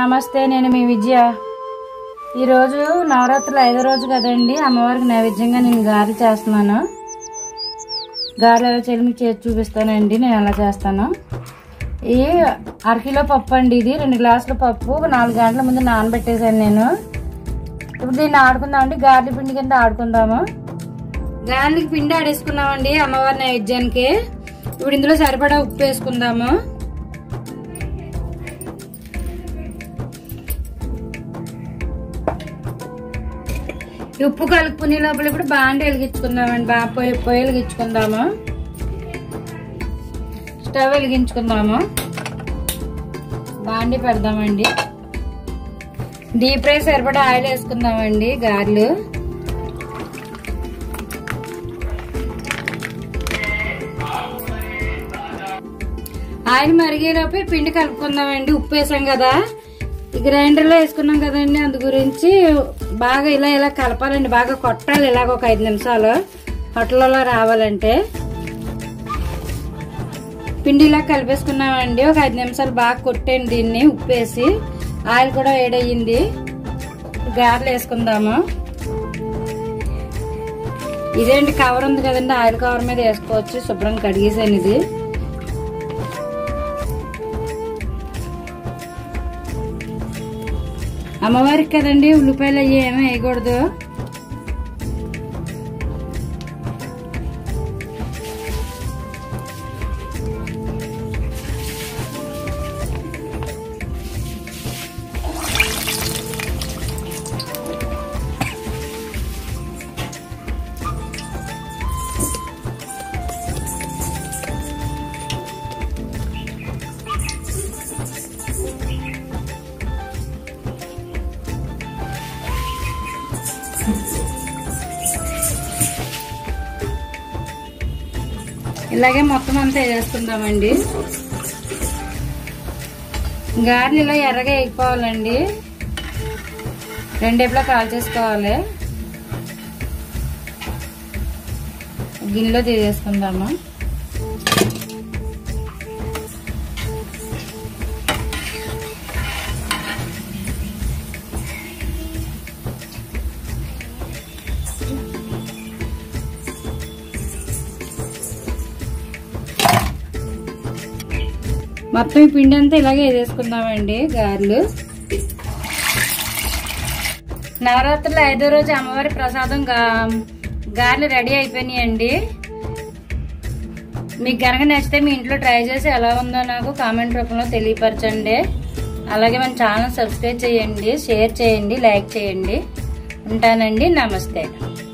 నమస్తే నేను మీ విజయ ఈరోజు నవరాత్రులు ఐదో రోజు కదండి అమ్మవారికి నైవేద్యంగా నేను గారెలు చేస్తున్నాను గారెలు ఎలా చేయాలి మీకు చేసి చూపిస్తానండి నేను ఎలా చేస్తాను ఈ అరకిలో పప్పు అండి ఇది రెండు గ్లాసుల పప్పు ఒక నాలుగు గంటల ముందు నానబెట్టేశాను నేను ఇప్పుడు దీన్ని ఆడుకుందామండి గారెల పిండి కింద ఆడుకుందాము గారెలకి పిండి ఆడేసుకున్నామండి అమ్మవారి నైవేద్యానికి ఇప్పుడు ఇందులో సరిపడా ఉప్పు వేసుకుందాము ఈ ఉప్పు కలుపుకునే లోపల ఇప్పుడు బాండి వెలిగించుకుందామండి బాగా పొయ్యి పొయ్యి వెలిగించుకుందాము స్టవ్ వెలిగించుకుందాము బాండి పెడదామండి డీప్ ఫ్రై సరిపడా ఆయిల్ వేసుకుందామండి గారెలు ఆయిల్ మరిగేలోపు ఈ పిండి కలుపుకుందామండి ఉప్పు వేసాం కదా ఈ గ్రైండర్లో వేసుకున్నాం కదండి అందు గురించి బాగా ఇలా ఇలా కలపాలండి బాగా కొట్టాలి ఇలాగ ఒక ఐదు నిమిషాలు హోటల్లో రావాలంటే పిండి ఇలా కలిపేసుకున్నామండి ఒక ఐదు నిమిషాలు బాగా కొట్టండి దీన్ని ఉప్పు వేసి ఆయిల్ కూడా వేడయ్యింది గారెలు వేసుకుందాము ఇదేంటి కవర్ ఉంది కదండి ఆయిల్ కవర్ మీద వేసుకోవచ్చు శుభ్రం కడిగేసాను ఇది అమ్మవారికి కదండి ఉల్లిపాయలు అయ్యి ఏమీ వేయకూడదు ఇలాగే మొత్తం అంతా వేసుకుందామండి గారెలు ఇలా ఎర్రగా వేగిపోవాలండి రెండేపులా కాల్ చేసుకోవాలి గిన్నెలో తీసేసుకుందాము మొత్తం ఈ పిండి అంతా ఇలాగే వేసేసుకుందామండి గారెలు నవరాత్రులు ఐదో రోజు అమ్మవారి ప్రసాదం గా గారెలు రెడీ అయిపోయినాయండి మీకు కనుక నచ్చితే మీ ఇంట్లో ట్రై చేసి ఎలా ఉందో నాకు కామెంట్ రూపంలో తెలియపరచండి అలాగే మన ఛానల్ సబ్స్క్రైబ్ చేయండి షేర్ చేయండి లైక్ చేయండి ఉంటానండి నమస్తే